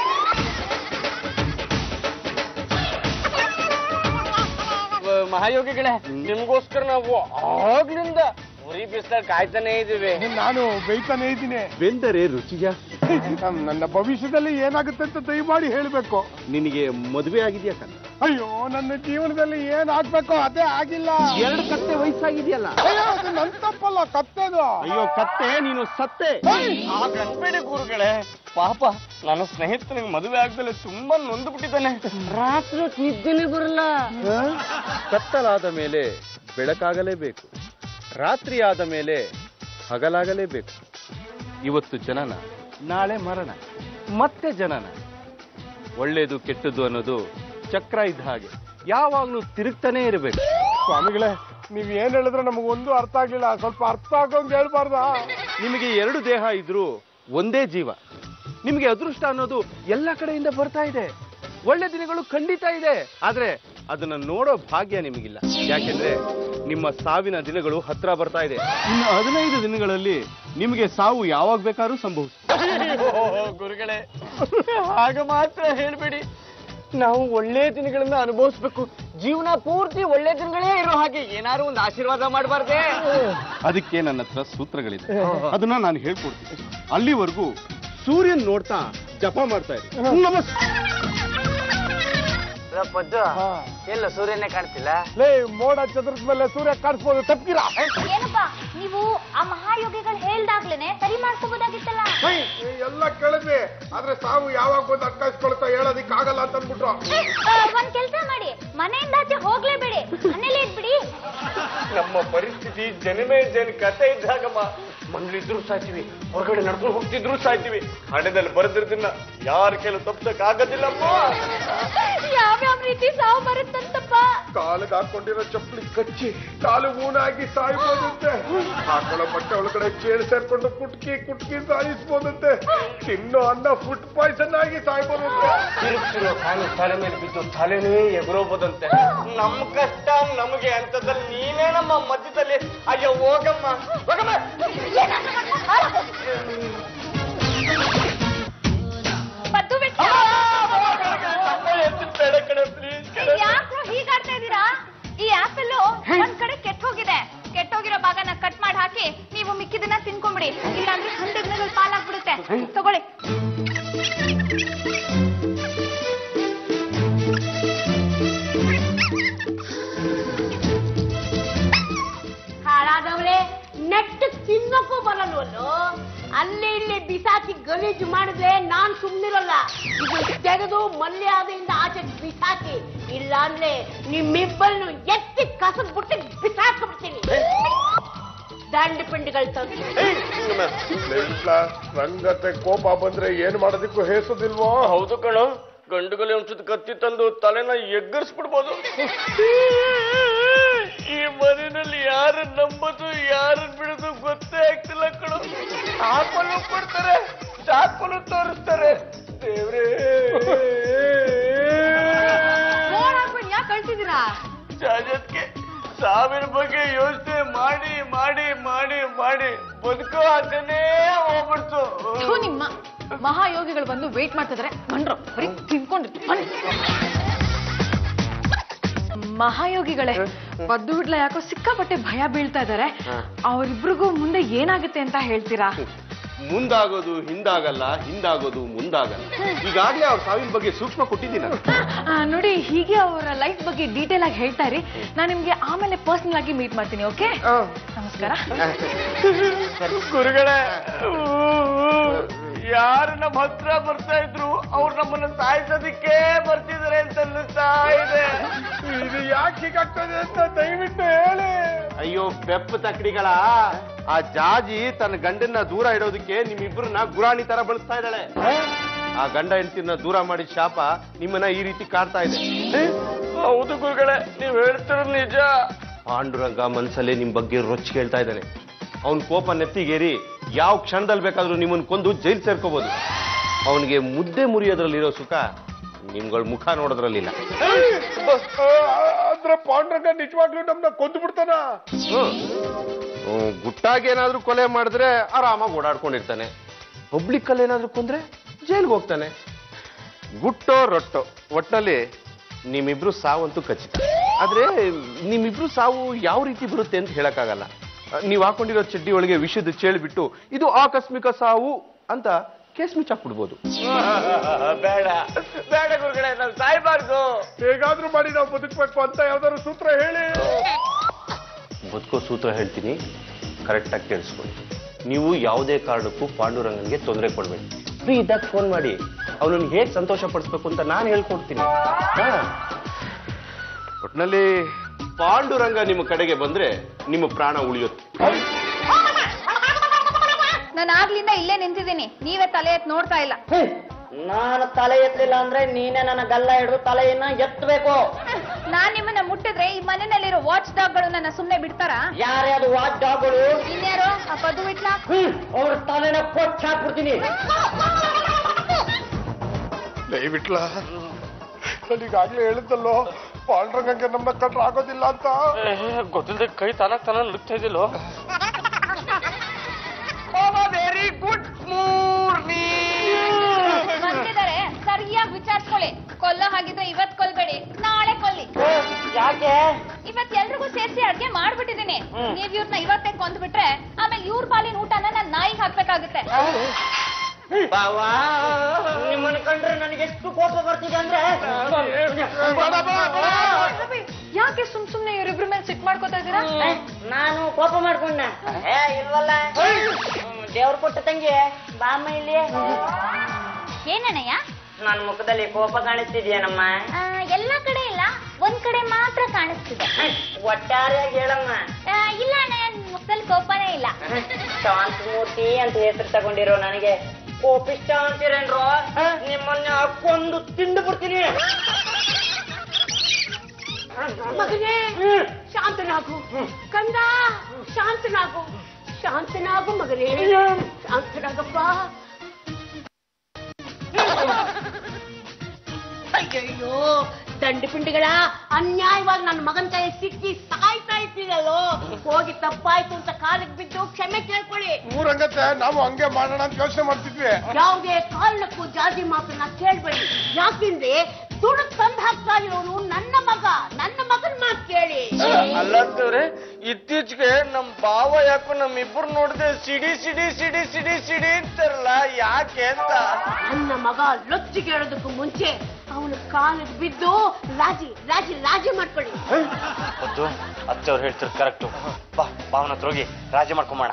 [SPEAKER 6] ಮಹಾಯೋಗಿಗಳೇ ನಿಮ್ಗೋಸ್ಕರ ನಾವು ಆಗ್ಲಿಂದ ಉರಿ ಬಿಸಿಲಾಗ ಕಾಯ್ತಾನೆ ಇದೀವಿ
[SPEAKER 5] ನಾನು ಬೈತಾನೆ ಇದ್ದೀನಿ
[SPEAKER 7] ಬೆಂದರೆ ರುಚಿ ಜಾಸ್ತಿ
[SPEAKER 5] ನನ್ನ ಭವಿಷ್ಯದಲ್ಲಿ ಏನಾಗುತ್ತೆ ಅಂತ ದಯಮಾಡಿ ಹೇಳ್ಬೇಕು
[SPEAKER 7] ನಿನಗೆ ಮದುವೆ ಆಗಿದೆಯಾ ಕಣ್ಣ
[SPEAKER 5] ಅಯ್ಯೋ ನನ್ನ ಜೀವನದಲ್ಲಿ ಏನ್ ಆಗ್ಬೇಕು ಅದೇ ಆಗಿಲ್ಲ
[SPEAKER 7] ಎರಡು ಕತ್ತೆ ವಯಸ್ಸಾಗಿದೆಯಲ್ಲ
[SPEAKER 5] ಅಯ್ಯೋ ಅದು ನನ್ ತಪ್ಪಲ್ಲ ಕತ್ತದು
[SPEAKER 7] ಅಯ್ಯೋ ಕತ್ತೆ ನೀನು ಸತ್ತೆ
[SPEAKER 6] ಹಾಗನ್ಬೇಡಿ ಗುರುಗಳೇ ಪಾಪ ನನ್ನ ಸ್ನೇಹಿತನಿಗೆ ಮದುವೆ ಆಗ್ದಲೆ ತುಂಬಾ ನೊಂದು ಬಿಟ್ಟಿದ್ದಾನೆ ರಾತ್ರಿ ಹೊತ್ತು ನಿದ್ದೆನೆ ಬರಲ್ಲ
[SPEAKER 7] ಕತ್ತಲಾದ ಮೇಲೆ ಬೆಳಕಾಗಲೇಬೇಕು ರಾತ್ರಿ ಆದ ಮೇಲೆ ಹಗಲಾಗಲೇಬೇಕು ಇವತ್ತು ಜನನ ನಾಳೆ ಮರಣ ಮತ್ತೆ ಜನನ ಒಳ್ಳೇದು ಕೆಟ್ಟದ್ದು ಅನ್ನೋದು ಚಕ್ರ ಇದ್ದ ಹಾಗೆ ಯಾವಾಗ್ಲೂ ತಿರುಗ್ತಾನೆ ಇರಬೇಕು
[SPEAKER 5] ಸ್ವಾಮಿಗಳೇ ನೀವ್ ಏನ್ ಹೇಳಿದ್ರೆ ನಮಗೊಂದು ಅರ್ಥ ಆಗ್ಲಿಲ್ಲ ಸ್ವಲ್ಪ ಅರ್ಥ ಆಗೋಂಗ್ ಹೇಳ್ಬಾರ್ದಾ
[SPEAKER 7] ನಿಮಗೆ ಎರಡು ದೇಹ ಇದ್ರೂ ಒಂದೇ ಜೀವ ನಿಮಗೆ ಅದೃಷ್ಟ ಅನ್ನೋದು ಎಲ್ಲ ಕಡೆಯಿಂದ ಬರ್ತಾ ಇದೆ ಒಳ್ಳೆ ದಿನಗಳು ಖಂಡಿತ ಇದೆ ಆದ್ರೆ ಅದನ್ನ ನೋಡೋ ಭಾಗ್ಯ ನಿಮಗಿಲ್ಲ ಯಾಕೆಂದ್ರೆ ನಿಮ್ಮ ಸಾವಿನ ದಿನಗಳು ಹತ್ರ ಬರ್ತಾ ಇದೆ ಇನ್ನು ಹದಿನೈದು ದಿನಗಳಲ್ಲಿ ನಿಮಗೆ ಸಾವು ಯಾವಾಗ ಬೇಕಾದ್ರೂ ಸಂಭವಿಸ
[SPEAKER 6] ಗುರುಗಳೇ ಆಗ ಮಾತ್ರ ಹೇಳ್ಬೇಡಿ ನಾವು ಒಳ್ಳೆ ದಿನಗಳನ್ನ ಅನುಭವಿಸ್ಬೇಕು ಜೀವನ ಪೂರ್ತಿ ಒಳ್ಳೆ ದಿನಗಳೇ ಇರೋ ಹಾಗೆ ಏನಾದ್ರು ಒಂದು ಆಶೀರ್ವಾದ ಮಾಡಬಾರ್ದೆ
[SPEAKER 7] ಅದಕ್ಕೆ ನನ್ನ ಹತ್ರ ಸೂತ್ರಗಳಿದೆ ಅದನ್ನ ನಾನು ಹೇಳ್ಕೊಡ್ತೀನಿ ಅಲ್ಲಿವರೆಗೂ ಸೂರ್ಯನ್ ನೋಡ್ತಾ ಜಪ ಮಾಡ್ತಾ ಇರಿ ನಮಸ್ತೆ
[SPEAKER 6] ಪದ್ದು ಎಲ್ಲ ಸೂರ್ಯನೇ ಕಾಣ್ತಿಲ್ಲ
[SPEAKER 5] ಲೇ ಮೋಡ ಚದ್ರದ ಮೇಲೆ ಸೂರ್ಯ ಕಾಣಿಸ್ಬೋದು ತಪ್ಪಿರಾ
[SPEAKER 3] ಏನಪ್ಪ ನೀವು ಆ ಮಹಾಯೋಗಿಗಳು ಹೇಳ್ದಾಗ್ಲೇನೆ ಸರಿ ಮಾಡ್ಕೋಬೋದಾಗಿತ್ತಲ್ಲ
[SPEAKER 7] ಎಲ್ಲ ಕೇಳಿದ್ವಿ ಆದ್ರೆ ಸಾವು ಯಾವಾಗ ಬಂದು ಅಟ್ಕಾಯಿಸ್ಕೊಳ್ತಾ ಹೇಳೋದಿಕ್ ಆಗಲ್ಲ ಅಂತ ಅಂದ್ಬಿಟ್ರು
[SPEAKER 3] ಆ, ಒಂದ್ ಕೆಲ್ಸ ಮಾಡಿ ಮನೆಯಿಂದ ಆಚೆ ಹೋಗ್ಲೇಬೇಡಿ ಮನೇಲಿ ಇದ್ಬಿಡಿ
[SPEAKER 5] ನಮ್ಮ ಪರಿಸ್ಥಿತಿ ಜನಮೇ ಜನ ಕತೆ ಇದ್ದಾಗಮ್ಮ ಮನೇಲಿದ್ರು ಸಾಯ್ತೀವಿ ಹೊರಗಡೆ ನಡ್ಕೊಂಡು ಹೋಗ್ತಿದ್ರು ಸಾಯ್ತೀವಿ ಹಣೆದಲ್ಲಿ ಬರೆದಿರ್ದಿನ್ನ ಯಾರ ಕೆಲವು ತಪ್ಸಕ್ ಆಗೋದಿಲ್ಲಮ್ಮ
[SPEAKER 3] ಯಾವ್ಯಾವ ರೀತಿ ಸಾವು ಬರುತ್ತಂತಪ್ಪ
[SPEAKER 7] ಕಾಲಿಗೆ ಹಾಕೊಂಡಿರೋ ಚಪ್ಪಲಿ ಕಚ್ಚಿ ಕಾಲು ಊನಾಗಿ ಸಾಯ್ಬೋದಂತೆ ಹಾಕೊಳ್ಳೋ ಬಟ್ಟೆ ಒಳಗಡೆ ಚೇಳು ಸೇರ್ಕೊಂಡು ಕುಟ್ಕಿ ಕುಟ್ಕಿ ಸಾಯಿಸ್ಬೋದಂತೆ ತಿನ್ನೋ ಅನ್ನ ಫುಡ್ ಪಾಯ್ಸನ್ ಆಗಿ ಸಾಯ್ಬೋದಂತೆ
[SPEAKER 5] ತಿರುಗ್ತಿರೋ ಫ್ಯಾನ್ ತಲೆ ಮೇಲೆ ಬಿದ್ದು ತಲೆನೇ ಎಗುರೋಬೋದಂತೆ ನಮ್ಮ ಕಷ್ಟ ನಮಗೆ ಅಂತದಲ್ಲಿ ನೀನೇ ನಮ್ಮ ಮಧ್ಯದಲ್ಲಿ ಅಯ್ಯೋ ಹೋಗಮ್ಮ ಹೋಗಮ್ಮ
[SPEAKER 2] ಪದ್ದು ಬಿಟ್ಟು
[SPEAKER 5] ಬೇಡ ಕಣೆ ಪ್ಲೀಸ್ ಕಣೆ
[SPEAKER 2] ಯಾಕ್ರೋ ಹೀಗಾಡ್ತಾ ಇದ್ದೀರಾ ಈ ಆಪಲ್ ಒಂದ್ ಕಡೆ ಕೆಟ್ಟ ಹೋಗಿದೆ ಕೆಟ್ಟೋಗಿರೋ ಭಾಗನ ಕಟ್ ಮಾಡಿ ಹಾಕಿ ನೀವು ಮಿಕ್ಕಿದನ್ನ ತಿನ್ಕೊಂಬಿಡಿ ಇಲ್ಲಾಂದ್ರೆ ಹಂದಿಗಳು ಪಾಲಾಗ್ಬಿಡುತ್ತೆ ತಗೊಳ್ಳಿ
[SPEAKER 8] ಹಾಳಾದವಳೆ ನೆಟ್ಟು ತಿನ್ನಕ್ಕೂ ಬರಲ್ವಲ್ಲೋ ಅಲ್ಲಿ ಇಲ್ಲಿ ಬಿಸಾಕಿ ಗಲೀಜು ಮಾಡಿದ್ರೆ ನಾನ್ ಸುಮ್ನಿರಲ್ಲ ಇದು ತೆಗೆದು ಮಲ್ಯಾದೆಯಿಂದ ಆಚೆ ಬಿಸಾಕಿ ಇಲ್ಲ ಅಂದ್ರೆ ನಿಮ್ಮಿಬ್ಬರನ್ನು ಎತ್ತಿ ಕಸದ್ ಬಿಟ್ಟು ಬಿಸಾಕ್ಬಿಡ್ತೀನಿ ದಂಡ ಪಿಂಡಿಗಳು ತಂದು
[SPEAKER 7] ರಂಗತೆ ಕೋಪ ಬಂದ್ರೆ ಏನ್ ಮಾಡೋದಕ್ಕೂ ಹೇಸೋದಿಲ್ವೋ
[SPEAKER 5] ಹೌದು ಕಣೋ ಗಂಡುಗಲಿ ಒಂಚೂರು ಕತ್ತಿ ತಂದು ತಲೆನ ಎಗ್ಗರಿಸ್ಬಿಡ್ಬೋದು ಈ ಮನೆಯಲ್ಲಿ ಯಾರನ್ನ ನಂಬೋದು ಯಾರನ್ನ ಬಿಡೋದು ಗೊತ್ತೇ ಆಗ್ತಿಲ್ಲ ಕಣೋ ಆಪಲು ಕೊಡ್ತಾರೆ ಚಾಪಲು ತೋರಿಸ್ತಾರೆ ದೇವ್ರೇ
[SPEAKER 4] ಯಾಕೆ ಕಳ್ಸಿದ್ದೀರಾ
[SPEAKER 5] ಜಾಜತ್ಗೆ ಸಾವಿರ ಬಗ್ಗೆ ಯೋಚನೆ ಮಾಡಿ ಮಾಡಿ ಮಾಡಿ ಮಾಡಿ ಬದುಕೋ ಆಸೆನೇ ಹೋಗ್ಬಿಡ್ತು
[SPEAKER 4] ಥು, ನಿಮ್ಮ ಮಹಾಯೋಗಿಗಳು ಬಂದು ವೇಟ್ ಮಾಡ್ತಿದಾರೆ ಬನ್ರೋ ಬರೀ ತಿನ್ಕೊಂಡಿರ್ತೀವಿ ಬನ್ನಿ ಮಹಾಯೋಗಿಗಳೇ ಪದ್ದು ಬಿಡ್ಲ ಯಾಕೋ ಸಿಕ್ಕಾಪಟ್ಟೆ ಭಯ ಬೀಳ್ತಾ ಇದಾರೆ ಅವರಿಬ್ರಿಗೂ ಮುಂದೆ ಏನಾಗುತ್ತೆ ಅಂತ ಹೇಳ್ತೀರಾ
[SPEAKER 7] ಮುಂದಾಗೋದು ಹಿಂದಾಗಲ್ಲ ಹಿಂದಾಗೋದು ಮುಂದಾಗಲ್ಲ ಈಗಾಗ್ಲೇ ಅವ್ರ ಸಾವಿನ ಬಗ್ಗೆ ಸೂಕ್ಷ್ಮ ಕೊಟ್ಟಿದ್ದೀನಿ
[SPEAKER 4] ಆ, ನೋಡಿ ಹೀಗೆ ಅವರ ಲೈಫ್ ಬಗ್ಗೆ ಡೀಟೇಲ್ ಆಗಿ ಹೇಳ್ತಾ ಇರಿ ನಾನು ನಿಮ್ಗೆ ಆಮೇಲೆ ಪರ್ಸನಲ್ ಆಗಿ ಮೀಟ್ ಮಾಡ್ತೀನಿ ಓಕೆ ನಮಸ್ಕಾರ
[SPEAKER 5] ಗುರುಗಳೇ ಯಾರು ನಮ್ಮ ಹತ್ರ ಬರ್ತಾ ಇದ್ರು ಅವ್ರು ನಮ್ಮನ್ನ ಸಾಯಿಸೋದಿಕ್ಕೆ ಬರ್ತಿದಾರೆ ಅಂತ ಅನ್ನಿಸ್ತಾ ಇದೆ ಇದು ಯಾಕೆ ಹೀಗಾಗ್ತದೆ ಅಂತ ದಯವಿಟ್ಟು ಹೇಳಿ
[SPEAKER 7] ಅಯ್ಯೋ ಬೆಪ್ಪ ತಕ್ಕಡಿಗಳ ಆ ಜಾಜಿ ತನ್ನ ಗಂಡನ್ನ ದೂರ ಇಡೋದಕ್ಕೆ ನಿಮ್ಮಿಬ್ಬರನ್ನ ಗುರಾಣಿ ತರ ಬಳಸ್ತಾ ಇದ್ದಾಳೆ ಆ ಗಂಡ ಹೆಂಡತಿನ ದೂರ ಮಾಡಿದ ಶಾಪ ನಿಮ್ಮನ್ನ ಈ ರೀತಿ ಕಾಡ್ತಾ ಇದೆ
[SPEAKER 5] ಹೌದು ಗುರುಗಳೇ ನೀವ್ ಹೇಳ್ತಿರೋದು ನಿಜ
[SPEAKER 7] ಪಾಂಡುರಂಗ ಮನ್ಸಲ್ಲೇ ನಿಮ್ ಬಗ್ಗೆ ರೊಚ್ಚಿ ಕೇಳ್ತಾ ಇದ್ದಾನೆ ಅವನ್ ಕೋಪ ನೆತ್ತಿಗೇರಿ ಯಾವ ಕ್ಷಣದಲ್ಲಿ ಬೇಕಾದ್ರೂ ನಿಮ್ಮನ್ನ ಕೊಂದು ಜೈಲ್ ಸೇರ್ಕೋಬಹುದು ಅವನಿಗೆ ಮುದ್ದೆ ಮುರಿಯೋದ್ರಲ್ಲಿರೋ ಸುಖ ನಿಮ್ಗಳ ಮುಖ ನೋಡೋದ್ರಲ್ಲಿಲ್ಲ
[SPEAKER 5] ಅಂದ್ರೆ ಪಾಂಡ್ರಂಗ ನಿಜವಾಗ್ಲೂ ನಮ್ನ ಕೊಂದು ಬಿಡ್ತಾನ
[SPEAKER 7] ಹ್ಮ್, ಗುಟ್ಟಾಗಿ ಏನಾದ್ರೂ ಕೊಲೆ ಮಾಡಿದ್ರೆ ಆರಾಮಾಗಿ ಓಡಾಡ್ಕೊಂಡಿರ್ತಾನೆ ಪಬ್ಲಿಕ್ ಅಲ್ಲಿ ಏನಾದ್ರೂ ಕೊಂದ್ರೆ ಜೈಲ್ಗೆ ಹೋಗ್ತಾನೆ ಗುಟ್ಟೋ ರೊಟ್ಟೋ ಒಟ್ನಲ್ಲಿ ನಿಮ್ಮಿಬ್ರು ಸಾವಂತೂ ಖಚಿತ ಆದ್ರೆ ನಿಮ್ಮಿಬ್ರು ಸಾವು ಯಾವ ರೀತಿ ಬರುತ್ತೆ ಅಂತ ಹೇಳಕ್ಕಾಗಲ್ಲ ನೀವು ಹಾಕೊಂಡಿರೋ ಚಡ್ಡಿ ಒಳಗೆ ವಿಷದ ಚೇಳ್ಬಿಟ್ಟು ಇದು ಆಕಸ್ಮಿಕ ಸಾವು ಅಂತ ಕೇಸ್ ಮುಚ್ಚಾಕ್ಬಿಡ್ಬೋದು
[SPEAKER 5] ಬೇಡ ಬೇಡ ಗುರುಗಳೇ ನಾವು ಸಾಯ್ಬಾರ್ದು
[SPEAKER 7] ಹೇಗಾದ್ರೂ ಮಾಡಿ ನಾವು ಬದುಕಬೇಕು ಅಂತ ಯಾವ್ದಾದ್ರು ಸೂತ್ರ ಹೇಳಿ ಬದುಕೋ ಸೂತ್ರ ಹೇಳ್ತೀನಿ ಕರೆಕ್ಟಾಗಿ ಕೇಳಿಸ್ಕೊಳ್ಳಿ ನೀವು ಯಾವುದೇ ಕಾರಣಕ್ಕೂ ಪಾಂಡುರಂಗನ್ಗೆ ತೊಂದರೆ ಕೊಡಬೇಡಿ ಫ್ರೀ ಇದ್ದಾಗ ಫೋನ್ ಮಾಡಿ ಅವನನ್ನು ಹೇಗೆ ಸಂತೋಷ ಪಡಿಸ್ಬೇಕು ಅಂತ ನಾನು ಹೇಳ್ಕೊಡ್ತೀನಿ ಹಾ. ಒಟ್ನಲ್ಲಿ ಪಾಂಡುರಂಗ ನಿಮ್ಮ ಕಡೆಗೆ ಬಂದ್ರೆ ನಿಮ್ಮ ಪ್ರಾಣ ಉಳಿಯುತ್ತೆ
[SPEAKER 2] ನಾನು ಆಗ್ಲಿಂದ ಇಲ್ಲೇ ನಿಂತಿದ್ದೀನಿ ನೀವೇ ತಲೆ ಎತ್ ನೋಡ್ತಾ ಇಲ್ಲ
[SPEAKER 6] ನಾನು ತಲೆ ಎತ್ತಲಿಲ್ಲ ಅಂದ್ರೆ ನೀನೇ ನನ್ನ ಗಲ್ಲ ಹಿಡಿದು ತಲೆಯನ್ನ ಎತ್ತಬೇಕು
[SPEAKER 2] ನಾನ್ ನಿಮ್ಮನ್ನ ಮುಟ್ಟಿದ್ರೆ ಈ ಮನೆಯಲ್ಲಿರೋ ವಾಚ್ ಡಾಗ್ಗಳು ನನ್ನ ಸುಮ್ನೆ ಬಿಡ್ತಾರಾ
[SPEAKER 6] ಯಾರೇ ಅದು ವಾಚ್ ಡಾಗ್ಗಳು
[SPEAKER 2] ಇನ್ಯಾರು ಆ ಪದು ಬಿಟ್ಲ
[SPEAKER 6] ಅವ್ರ ತಲೆನ ಕೊಚ್ಚ ಹಾಕ್ಬಿಡ್ತೀನಿ
[SPEAKER 7] ದಯವಿಟ್ಲ ನನಗಾಗ್ಲೇ ಹೇಳಿದ್ದಲ್ಲೋ ಪಾಂಡುರಂಗಂಗೆ ನಮ್ಮ ಕಟ್ರ ಆಗೋದಿಲ್ಲ ಅಂತ
[SPEAKER 5] ಗೊತ್ತಿಲ್ಲದೆ ಕೈ ತಾನಾಗ್ ತಾನ ನಡುಕ್ತಾ ಇದ್ದಿಲ್ಲೋ ವೆರಿ ಗುಡ್ ಮೂರ್ನಿ
[SPEAKER 2] ಬಂದಿದ್ದಾರೆ ಸರಿಯಾಗಿ ವಿಚಾರಿಸ್ಕೊಳ್ಳಿ ಕೊಲ್ಲ ಹಾಗಿದ್ರೆ ಈ ಹೇಳ್ತೀನಿ ನೀವ್ ಇವ್ರನ್ನ ಇವತ್ತೇ ಕೊಂದ್ಬಿಟ್ರೆ ಆಮೇಲೆ ಇವ್ರ ಪಾಲಿನ ಊಟನ ನಾನ್ ನಾಯಿಗೆ ಹಾಕ್ಬೇಕಾಗುತ್ತೆ
[SPEAKER 6] ಬಾವಾ ನಿಮ್ಮನ್ನ ಕಂಡ್ರೆ ನನಗೆ ಎಷ್ಟು ಕೋಪ ಬರ್ತಿದೆ ಅಂದ್ರೆ
[SPEAKER 4] ಯಾಕೆ ಸುಮ್ ಸುಮ್ನೆ ಇವ್ರಿಬ್ರ ಮೇಲೆ ಸಿಟ್ ಮಾಡ್ಕೋತಾ ಇದೀರಾ
[SPEAKER 6] ಏ, ನಾನು ಕೋಪ ಮಾಡ್ಕೊಂಡ ಏ ಇಲ್ವಲ್ಲ ದೇವ್ರ ಕೊಟ್ಟ ತಂಗಿ ಬಾಮ್ಮ ಇಲ್ಲಿ
[SPEAKER 3] ಏನಣ್ಣಯ್ಯ
[SPEAKER 6] ನನ್ನ ಮುಖದಲ್ಲಿ ಕೋಪ ಕಾಣಿಸ್ತಿದ್ಯೇನಮ್ಮ
[SPEAKER 3] ಆ, ಎಲ್ಲಾ ಕಡೆ ಇಲ್ಲ ಒಂದ್ ಕಡೆ ಮಾತ್ರ ಕಾಣಿಸ್ತಿದೆ
[SPEAKER 6] ಒಟ್ಟಾರೆಯಾಗಿ ಹೇಳಮ್ಮ
[SPEAKER 3] ಆ, ಇಲ್ಲ ಅಣ್ಣಯ್ಯ ನಿನ್ ಮುಖದಲ್ಲಿ ಕೋಪನೇ ಇಲ್ಲ
[SPEAKER 6] ಶಾಂತಮೂರ್ತಿ ಅಂತ ಹೆಸರು ತಗೊಂಡಿರೋ ನನಗೆ ಕೋಪಿಷ್ಟ ಅಂತೀರೇನ್ರೋ ನಿಮ್ಮನ್ನ ಕೊಂದು ತಿಂದು ಬಿಡ್ತೀನಿ
[SPEAKER 8] ಮಗನೇ ಶಾಂತನಾಗು ಕಂದ ಶಾಂತನಾಗು ಶಾಂತನಾಗು ಮಗನೇ ಶಾಂತನಾಗಪ್ಪ ಅಯ್ಯಯ್ಯೋ ದಂಡ ಪಿಂಡಿಗಳ ಅನ್ಯಾಯವಾಗಿ ನನ್ನ ಮಗನ ಕೈ ಸಿಕ್ಕಿ ಸಾಯ್ತಾ ಇದ್ದೀರಲ್ಲೋ ಹೋಗಿ ತಪ್ಪಾಯ್ತು ಅಂತ ಕಾಲಿಗೆ ಬಿದ್ದು ಕ್ಷಮೆ ಕೇಳ್ಕೊಳ್ಳಿ
[SPEAKER 7] ಊರಂಗತ್ತೆ ನಾವು ಹಂಗೆ ಮಾಡೋಣ ಅಂತ ಯೋಚನೆ ಮಾಡ್ತಿದ್ವಿ
[SPEAKER 8] ಯಾವುದೇ ಕಾರಣಕ್ಕೂ ಜಾತಿ ಮಾತನ್ನ ಕೇಳ್ಬೇಡಿ ಯಾಕೆಂದ್ರೆ ದುಡ್ಡು ತಂದು ಹಾಕ್ತಾ ಇರೋನು ನನ್ನ ಮಗ ನನ್ನ ಮಗನ ಮಾತು ಕೇಳಿ
[SPEAKER 5] ಅಲ್ಲಂತವ್ರೆ ಇತ್ತೀಚೆಗೆ ನಮ್ ಬಾವ ಯಾಕೋ ನಮ್ ಇಬ್ರು ನೋಡಿದೆ ಸಿಡಿ ಸಿಡಿ ಸಿಡಿ ಸಿಡಿ ಸಿಡಿ ಅಂತಾರಲ್ಲ ಯಾಕೆ ಅಂತ
[SPEAKER 8] ನನ್ನ ಮಗ ಲೊಚ್ಚಿಗೆ ಹೇಳೋದಕ್ಕೂ ಮುಂಚೆ ಅವನ ಕಾಲಿಗೆ ಬಿದ್ದು ರಾಜಿ ರಾಜಿ ರಾಜಿ ಮಾಡ್ಕೊಳ್ಳಿ
[SPEAKER 5] ಅದು ಅತ್ತವ್ರು ಹೇಳ್ತಾರೆ ಕರೆಕ್ಟು ಬಾ ಬಾವನ ಹತ್ರ ಹೋಗಿ ರಾಜಿ ಮಾಡ್ಕೊಂಬೋಣ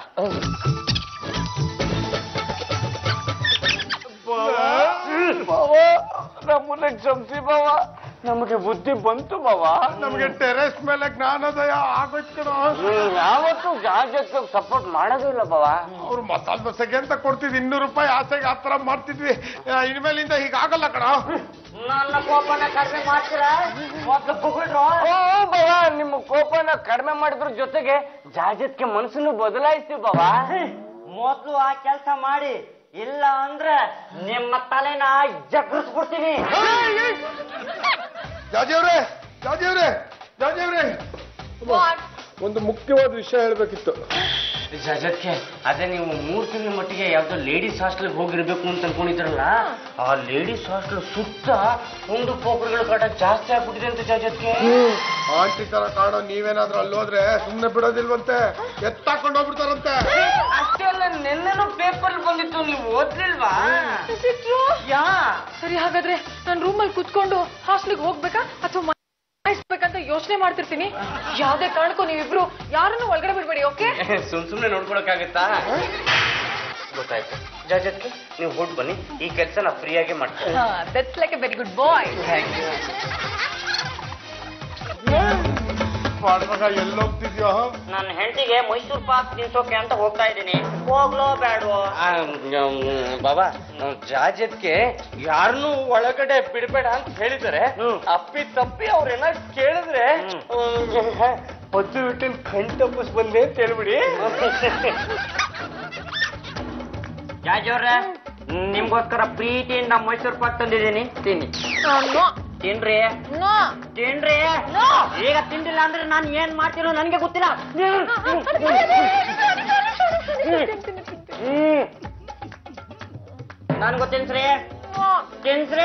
[SPEAKER 5] ಬಾವ ನಮ್ಮನ್ನ ಕ್ಷಮಿಸಿ ಬಾವ ನಮಗೆ ಬುದ್ಧಿ ಬಂತು ಬಾವ
[SPEAKER 7] ನಮಗೆ ಟೆರೆಸ್ ಮೇಲೆ ಜ್ಞಾನೋದಯ ಆಗೋಯ್ತು ಕಣ
[SPEAKER 5] ಯಾವತ್ತೂ ಜಾಜಕ್ಕೆ ಸಪೋರ್ಟ್ ಮಾಡೋದಿಲ್ಲ ಬಾವ
[SPEAKER 7] ಅವ್ರು ಮಸಾಲೆ ದೋಸೆಗೆ ಅಂತ ಕೊಡ್ತಿದ್ವಿ ಇನ್ನೂರು ರೂಪಾಯಿ ಆಸೆಗೆ ಆ ತರ ಮಾಡ್ತಿದ್ವಿ ಆ, ಇನ್ಮೇಲಿಂದ ಹೀಗಾಗಲ್ಲ ಕಣ
[SPEAKER 6] ನನ್ನ ಕೋಪನ ಕಡಿಮೆ ಮಾಡ್ತೀರಾ ಮೊದ್ಲು ಪುಗುಳ್ರು
[SPEAKER 5] ಬಾವ ನಿಮ್ಮ ಕೋಪನ ಕಡಿಮೆ ಮಾಡಿದ್ರ ಜೊತೆಗೆ ಜಾಜತ್ಗೆ ಮನಸ್ಸನ್ನು ಬದಲಾಯಿಸ್ತೀವಿ ಬಾವ
[SPEAKER 6] ಮೊದ್ಲು ಆ ಕೆಲಸ ಮಾಡಿ ಇಲ್ಲ ಅಂದ್ರೆ ನಿಮ್ಮ ತಲೆನ ಜಗ್ಗಿಸ್ಬಿಡ್ತೀನಿ
[SPEAKER 7] ಜಾಜಿಯವ್ರೆ ಜಾಜಿಯವ್ರೆ ಜಾಜಿಯವ್ರೆ ಒಂದು ಮುಖ್ಯವಾದ ವಿಷಯ ಹೇಳ್ಬೇಕಿತ್ತು
[SPEAKER 5] ಜಾಜತ್ಗೆ ಅದೇ ನೀವು ಮೂರ್ ತಿಂಗಳ ಮಟ್ಟಿಗೆ ಯಾವ್ದೋ ಲೇಡೀಸ್ ಹಾಸ್ಟೆಲ್ ಹೋಗಿರ್ಬೇಕು ಅಂತ ಅನ್ಕೊಂಡಿದ್ರಲ್ಲ ಆ ಲೇಡೀಸ್ ಹಾಸ್ಟೆಲ್ ಸುತ್ತ ಒಂದು ಪೋಖ್ರಿಗಳ ಕಾಟ ಜಾಸ್ತಿ ಆಗ್ಬಿಟ್ಟಿದೆ ಅಂತ ಜಾಜತ್ಗೆ
[SPEAKER 7] ಆಂಟಿ ತರ ಕಾಣೋ ನೀವೇನಾದ್ರೂ ಅಲ್ಲಿ ಹೋದ್ರೆ ಸುಮ್ನೆ ಬಿಡೋದಿಲ್ವಂತೆ ಎತ್ತಾಕೊಂಡು ಹೋಗ್ಬಿಡ್ತಾರಂತೆ
[SPEAKER 5] ಅಷ್ಟೇ ಅಲ್ಲ ನಿನ್ನೆನೂ ಪೇಪರ್ ಬಂದಿತ್ತು ನೀವು ಓದ್ಲಿಲ್ವಾ ಯಾ
[SPEAKER 4] ಸರಿ ಹಾಗಾದ್ರೆ ನಾನ್ ರೂಮಲ್ಲಿ ಕುತ್ಕೊಂಡು ಹಾಸ್ಟ್ಲಿಗೆ ಹೋಗ್ಬೇಕಾ ಅಥವಾ ಬೇಕಂತ ಯೋಚನೆ ಮಾಡ್ತಿರ್ತೀನಿ ಯಾವ್ದೇ ಕಾರಣಕ್ಕೂ ನೀವಿಬ್ರು ಯಾರನ್ನು ಒಳಗಡೆ ಬಿಡ್ಬೇಡಿ ಓಕೆ
[SPEAKER 5] ಸುಮ್ ಸುಮ್ನೆ ನೋಡ್ಕೊಳಕ್ಕಾಗತ್ತಾ ಗೊತ್ತಾಯ್ತು ಜಾಜತ್ಗೆ ನೀವು ಹೊಡ್ ಬನ್ನಿ ಈ ಕೆಲಸ ನಾ ಫ್ರೀಯಾಗಿ ಮಾಡ್ತೇನೆ
[SPEAKER 4] that's like a very good boy
[SPEAKER 5] thank you
[SPEAKER 7] ಪಾಡ್ಮಗ ಎಲ್ಲೋಗ್ತಿದ್ಯೋ
[SPEAKER 6] ನನ್ನ ಹೆಂಡತಿಗೆ ಮೈಸೂರು ಪಾಕ್ ತಿನ್ಸೋಕೆ ಅಂತ ಹೋಗ್ತಾ ಇದ್ದೀನಿ ಹೋಗ್ಲೋ ಬೇಡವೋ
[SPEAKER 5] ಬಾಬಾ ಜಾಜತ್ಗೆ ಯಾರನ್ನೂ ಒಳಗಡೆ ಬಿಡಬೇಡ ಅಂತ ಹೇಳಿದ್ದಾರೆ ಅಪ್ಪಿ ತಪ್ಪಿ ಅವ್ರೇನ ಕೇಳಿದ್ರೆ ಪದ್ದು ಬಿಟ್ಟಿನ ಕಣ್ ತಪ್ಪಿಸ್ ಬಂದೆ ಅಂತ ಹೇಳ್ಬಿಡಿ
[SPEAKER 6] ಜಾಜವ್ರೆ ನಿಮ್ಗೋಸ್ಕರ ಪ್ರೀತಿಯಿಂದ ಮೈಸೂರು ಪಾಕ್ ತಂದಿದ್ದೀನಿ ತಿನ್ನಿ
[SPEAKER 4] ನೋ
[SPEAKER 6] ತಿನ್ರಿ
[SPEAKER 4] ನೋ
[SPEAKER 6] ತಿನ್ರಿ ಈಗ ತಿಂದಿಲ್ಲ ಅಂದ್ರೆ ನಾನು ಏನ್ ಮಾಡ್ತೀನೋ ನನಗೆ ಗೊತ್ತಿಲ್ಲ ಹ್ಮ್ ನನ್ಗೂ ತಿನ್ಸ್ರಿ ತಿನ್ಸ್ರಿ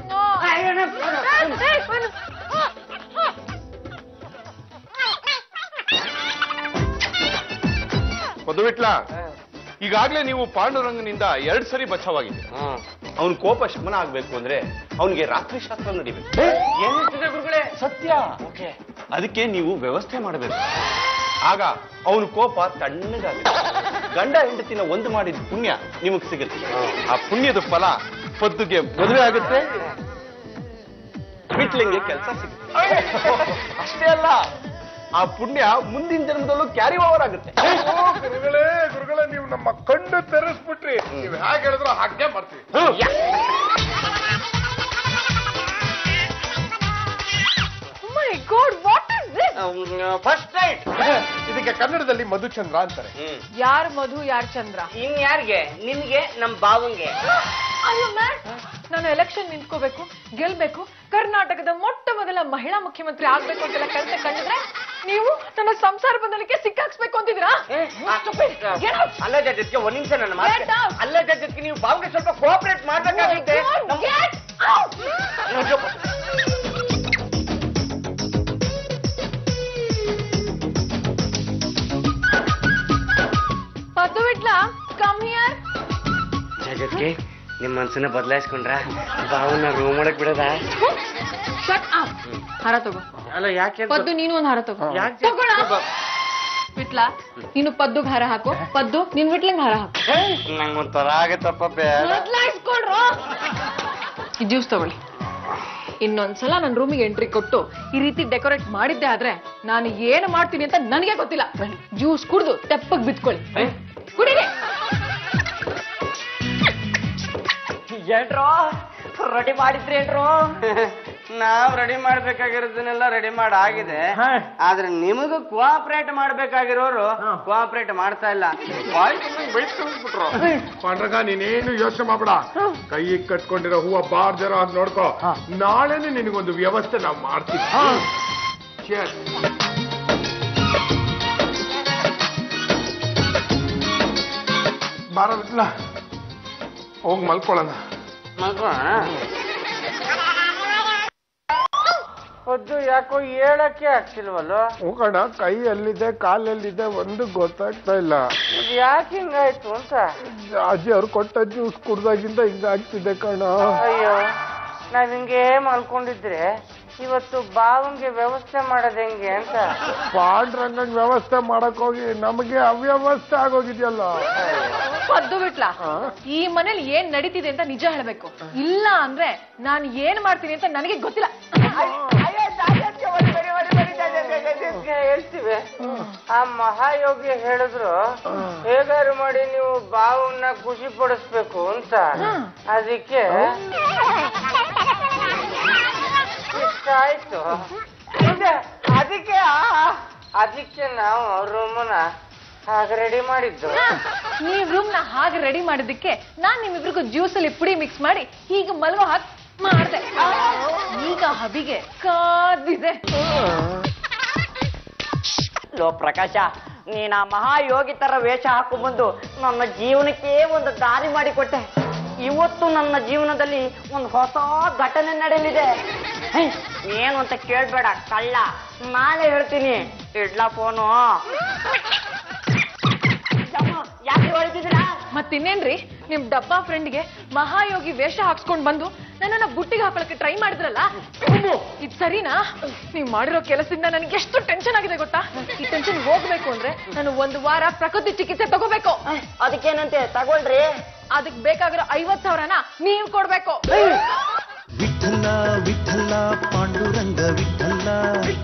[SPEAKER 7] ಮಧುವಿಟ್ಲ ಈಗಾಗ್ಲೇ ನೀವು ಪಾಂಡುರಂಗನಿಂದ ಎರಡ್ ಸರಿ ಬಚಾವಾಗಿದೆ ಅವನ ಕೋಪ ಶಮನ ಆಗ್ಬೇಕು ಅಂದ್ರೆ ಅವನಿಗೆ ರಾತ್ರಿ ಶಾಸ್ತ್ರ ನಡಿಬೇಕು
[SPEAKER 5] ಏನಿರ್ತದೆ ಗುರುಗಳೇ
[SPEAKER 7] ಸತ್ಯ
[SPEAKER 5] ಓಕೆ
[SPEAKER 7] ಅದಕ್ಕೆ ನೀವು ವ್ಯವಸ್ಥೆ ಮಾಡಬೇಕು ಆಗ ಅವನ ಕೋಪ ತಣ್ಣಗಾಗುತ್ತೆ ಗಂಡ ಹೆಂಡತಿನ ಒಂದು ಮಾಡಿದ ಪುಣ್ಯ ನಿಮಗ್ ಸಿಗುತ್ತೆ ಆ ಪುಣ್ಯದ ಫಲ ಪದ್ದುಗೆ ಮದುವೆ ಆಗುತ್ತೆ ಬಿಟ್ಲಿಂಗೆ ಕೆಲಸ ಸಿಗುತ್ತೆ ಅಷ್ಟೇ ಅಲ್ಲ ಆ ಪುಣ್ಯ ಮುಂದಿನ ಜನ್ಮದಲ್ಲೂ ಕ್ಯಾರಿ ಓವರ್ ಆಗುತ್ತೆ
[SPEAKER 9] ಗುರುಗಳೇ ಗುರುಗಳೇ ನೀವು ನಮ್ಮ ಕಣ್ಣು ತೆರೆಸ್ಬಿಟ್ರಿ ನೀವು ಹೇಗೆ ಹೇಳಿದ್ರು ಹಾಗೆ ಮಾಡ್ತೀವಿ
[SPEAKER 4] my god what is this
[SPEAKER 5] first night
[SPEAKER 9] ಇದಕ್ಕೆ ಕನ್ನಡದಲ್ಲಿ ಮಧುಚಂದ್ರ ಅಂತಾರೆ
[SPEAKER 4] ಯಾರ್ ಮಧು ಯಾರ್ ಚಂದ್ರ
[SPEAKER 6] ಇನ್ ಯಾರಿಗೆ ನಿಮ್ಗೆ ನಮ್ ಬಾವಂಗೆ
[SPEAKER 4] ಅಯ್ಯೋ ಮ್ಯಾಮ್ ನಾನು ಎಲೆಕ್ಷನ್ ನಿಂತ್ಕೋಬೇಕು ಗೆಲ್ಬೇಕು ಕರ್ನಾಟಕದ ಮೊಟ್ಟ ಮೊದಲ ಮಹಿಳಾ ಮುಖ್ಯಮಂತ್ರಿ ಆಗ್ಬೇಕು ಅಂತೆಲ್ಲ ಕನಸು ಕಂಡಿದ್ರೆ ನೀವು ನನ್ನ ಸಂಸಾರ ಬಂಧನಕ್ಕೆ ಸಿಕ್ಕಾಕ್ಸ್ಬೇಕು ಅಂತಿದ್ದೀರಾ Stupid. Get out.
[SPEAKER 5] ಅಲ್ಲ ಜಜ್ಜತ್ಗೆ ಒಂದ್ ನಿಮಿಷ ನನ್ನ ಮಾತು
[SPEAKER 4] Get out.
[SPEAKER 5] ಅಲ್ಲ ಜಜ್ಜತ್ಗೆ ನೀವು ಬಾವಿಗೆ ಸ್ವಲ್ಪ ಕೋಆಪರೇಟ್ ಮಾಡ್ಬೇಕಾಗುತ್ತೆ
[SPEAKER 4] God, get out.
[SPEAKER 6] ಅದಕ್ಕೆ ನಿಮ್ ಮನ್ಸನ್ನ ಬದಲಾಯಿಸ್ಕೊಂಡ್ರ ಬಾವನ್ನ ರೂಮ್ ಒಳಗ್ ಬಿಡದ
[SPEAKER 4] ಶಟ್ ಅಪ್ ಹಾರ ತಗೋ
[SPEAKER 6] ಅಲ್ಲ ಯಾಕೆ ಅಂತ-
[SPEAKER 4] ಪದ್ದು ನೀನು ಒಂದ್ ಹಾರ ತಗೋ
[SPEAKER 6] ಯಾಕೆ
[SPEAKER 4] ತಗೊಳ ವಿಟ್ಲ ನೀನು ಪದ್ದುಗ್ ಹಾರ ಹಾಕು ಪದ್ದು ನಿನ್ ವಿಟ್ಲಂಗ್ ಹಾರ ಹಾಕು
[SPEAKER 6] ನಂಗೊಂಥರ ಆಗತ್ತಪ್ಪ ಬೇಡ
[SPEAKER 4] ಬದ್ಲಾಯಿಸ್ಕೊಳ್ರು ಈ ಜ್ಯೂಸ್ ತಗೊಳ್ಳಿ ಇನ್ನೊಂದ್ಸಲ ನನ್ನ ರೂಮಿಗೆ ಎಂಟ್ರಿ ಕೊಟ್ಟು ಈ ರೀತಿ ಡೆಕೋರೇಟ್ ಮಾಡಿದ್ದೆ ಆದ್ರೆ ನಾನು ಏನು ಮಾಡ್ತೀನಿ ಅಂತ ನನಗೆ ಗೊತ್ತಿಲ್ಲ ಜ್ಯೂಸ್ ಕುಡ್ದು ತೆಪ್ಪಗ್ ಬಿತ್ಕೊಳ್ಳಿ ಕುಡೀರಿ
[SPEAKER 6] ಏನ್ರೋ ರೆಡಿ ಮಾಡಿದ್ರಿ ಏನ್ರೋ ನಾವ್ ರೆಡಿ ಮಾಡ್ಬೇಕಾಗಿರೋದನ್ನೆಲ್ಲ ರೆಡಿ ಮಾಡಿ ಆಗಿದೆ ಆದ್ರೆ ನಿಮಗೂ ಕೋಆಪರೇಟ್ ಮಾಡ್ಬೇಕಾಗಿರೋರು ಕೋಆಪರೇಟ್ ಮಾಡ್ತಾ ಇಲ್ಲ ಬಾಯ್ ಬೆಳೆಸ್ಕೊಂಡ್ಬಿಟ್ರು
[SPEAKER 9] ಪಾಂಡ್ರಂಗ ನೀನೇನು ಯೋಚನೆ ಮಾಡ್ಬೇಡ ಕೈ ಕಟ್ಕೊಂಡಿರೋ ಹೂವ ಬಾರ್ದಿರೋ ಅಂತ ನೋಡ್ಕೋ ನಾಳೆನೆ ನಿನಗೊಂದು ವ್ಯವಸ್ಥೆ ನಾವು ಮಾಡ್ತೀವಿ Cheers. ಬಾರ ಬಿಟ್ಲ ಹೋಗ್ ಮಲ್ಕೊಳ್ಳೋಣ
[SPEAKER 6] ಹೊದ್ದು ಯಾಕೋ ಹೇಳಕ್ಕೆ ಆಗ್ತಿಲ್ವಲ್ಲೋ
[SPEAKER 9] ಹೋಗೋಣ ಕೈ ಎಲ್ಲಿದೆ ಕಾಲೆಲ್ಲಿದೆ ಒಂದು ಗೊತ್ತಾಗ್ತಾ ಇಲ್ಲ
[SPEAKER 6] ಯಾಕೆ ಹಿಂಗಾಯ್ತು ಅಂತ
[SPEAKER 9] ಅಜ್ಜಿ ಅವ್ರು ಕೊಟ್ಟ ಜ್ಯೂಸ್ ಕುಡ್ದಾಗಿಂದ ಹಿಂಗಾಗ್ತಿದೆ ಕಣ
[SPEAKER 6] ಅಯ್ಯೋ ನಾವ್ ಹಿಂಗೆ ಮಲ್ಕೊಂಡಿದ್ರೆ ಇವತ್ತು ಬಾವಂಗೆ ವ್ಯವಸ್ಥೆ ಮಾಡೋದ್ ಹೆಂಗೆ ಅಂತ
[SPEAKER 9] ಪಾಂಡ್ರಂಗನ್ ವ್ಯವಸ್ಥೆ ಮಾಡಕ್ ಹೋಗಿ ನಮಗೆ ಅವ್ಯವಸ್ಥೆ ಆಗೋಗಿದ್ಯಲ್ಲ
[SPEAKER 4] ಪದ್ದು ಬಿಟ್ಲ ಈ ಮನೇಲಿ ಏನ್ ನಡೀತಿದೆ ಅಂತ ನಿಜ ಹೇಳ್ಬೇಕು ಇಲ್ಲ ಅಂದ್ರೆ ನಾನು ಏನ್ ಮಾಡ್ತೀನಿ ಅಂತ ನನಗೆ ಗೊತ್ತಿಲ್ಲ
[SPEAKER 6] ಹೇಳ್ತೀವಿ ಆ ಮಹಾಯೋಗಿ ಹೇಳಿದ್ರು ಹೇಗಾರು ಮಾಡಿ ನೀವು ಬಾವನ್ನ ಖುಷಿ ಪಡಿಸ್ಬೇಕು ಅಂತ ಅದಕ್ಕೆ ಇಷ್ಟ ಆಯ್ತು ಇದೆ, ಅದಕ್ಕೆ ಆ- ಅದಕ್ಕೆ ನಾವು ರೂಮನ್ನ ಹಾಗೆ ರೆಡಿ ಮಾಡಿದ್ದು
[SPEAKER 4] ನೀವ್ ರೂಮ್ ನ ಹಾಗೆ ರೆಡಿ ಮಾಡಿದ್ದಕ್ಕೆ ನಾನ್ ನಿಮ್ಮಿಬ್ರಿಗೂ ಜ್ಯೂಸ್ ಅಲ್ಲಿ ಪುಡಿ ಮಿಕ್ಸ್ ಮಾಡಿ ಹೀಗೆ ಮಲ್ಗೋ ಹಾಕಿ ಮಾಡ್ದೆ ಈಗ ಹಬಿಗೆ ಕಾದಿದೆ
[SPEAKER 6] ಲೋ ಪ್ರಕಾಶ ನೀನ್ ಆ ಮಹಾಯೋಗಿ ತರ ವೇಷ ಹಾಕು ಬಂದು ನನ್ನ ಜೀವನಕ್ಕೆ ಒಂದು ದಾರಿ ಮಾಡಿಕೊಟ್ಟೆ ಇವತ್ತು ನನ್ನ ಜೀವನದಲ್ಲಿ ಒಂದು ಹೊಸ ಘಟನೆ ನಡೆಯಲಿದೆ ಹೇ, ಏನು ಅಂತ ಕೇಳ್ಬೇಡ ಕಳ್ಳ ನಾನೇ ಹೇಳ್ತೀನಿ ಇಡ್ಲಾ ಫೋನು ಯಾಕೆ ಹೊಡಿತಿದ್ದೀರಾ
[SPEAKER 4] ಮತ್ತಿನ್ನೇನ್ರಿ ನಿಮ್ ಡಬ್ಬಾ ಫ್ರೆಂಡ್ಗೆ ಮಹಾಯೋಗಿ ವೇಷ ಹಾಕ್ಸ್ಕೊಂಡ್ ಬಂದು ನನ್ನನ್ನ ಬುಟ್ಟಿಗೆ ಹಾಕೊಳಕ್ಕೆ ಟ್ರೈ ಮಾಡಿದ್ರಲ್ಲ ಇದ್ ಸರಿನಾ ನೀವ್ ಮಾಡಿರೋ ಕೆಲಸದಿಂದ ನನ್ಗೆ ಎಷ್ಟು ಟೆನ್ಷನ್ ಆಗಿದೆ ಗೊತ್ತಾ ಈ ಟೆನ್ಷನ್ ಹೋಗ್ಬೇಕು ಅಂದ್ರೆ ನಾನು ಒಂದು ವಾರ ಪ್ರಕೃತಿ ಚಿಕಿತ್ಸೆ ತಗೋಬೇಕು
[SPEAKER 6] ಅದಕ್ಕೇನಂತೆ ತಗೊಳ್ರಿ
[SPEAKER 4] ಅದಕ್ ಬೇಕಾಗಿರೋ ಐವತ್ ಸಾವಿರನ ನೀವ್ ಕೊಡ್ಬೇಕು
[SPEAKER 1] ವಿಠಲ ವಿಠಲ ಪಾಂಡುರಂಗ ವಿಠಲ